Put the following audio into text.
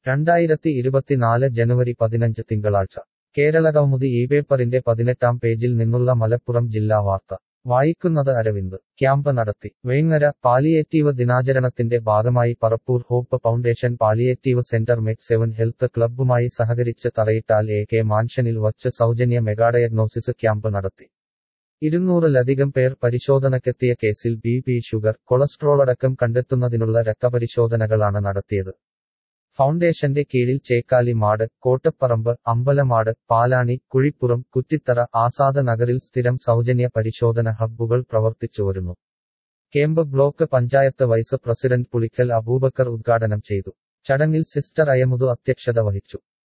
രണ്ടായിരത്തി ഇരുപത്തിനാല് ജനുവരി പതിനഞ്ച് തിങ്കളാഴ്ച കേരളകൗമുദി ഈ പേപ്പറിന്റെ പതിനെട്ടാം പേജിൽ നിന്നുള്ള മലപ്പുറം ജില്ലാ വാർത്ത വായിക്കുന്നത് അരവിന്ദ് ക്യാമ്പ് നടത്തി വേങ്ങര പാലിയേറ്റീവ് ദിനാചരണത്തിന്റെ ഭാഗമായി Parappur hope foundation palliative centre MEC seven health ക്ലബ്ബുമായി സഹകരിച്ച് തറയിട്ടാൽ എ കെ മാൻഷനിൽ വച്ച് സൗജന്യ മെഗാഡയഗ്നോസിസ് ക്യാമ്പ് നടത്തി ഇരുന്നൂറിലധികം പേർ പരിശോധനക്കെത്തിയ കേസിൽ ബി പി ഷുഗർ കൊളസ്ട്രോളടക്കം കണ്ടെത്തുന്നതിനുള്ള രക്തപരിശോധനകളാണ് നടത്തിയത് ഫൗണ്ടേഷന്റെ കീഴിൽ ചേക്കാലി മാട് കോട്ടപ്പറമ്പ് അമ്പലമാട് പാലാണി കുഴിപ്പുറം കുറ്റിത്തറ ആസാദ നഗറിൽ സ്ഥിരം സൗജന്യ പരിശോധന ഹബ്ബുകൾ പ്രവർത്തിച്ചുവരുന്നു camp block panchayat vice president Pulikkal Abubakar ഉദ്ഘാടനം ചെയ്തു ചടങ്ങിൽ സിസ്റ്റർ അയമുതു അധ്യക്ഷത വഹിച്ചു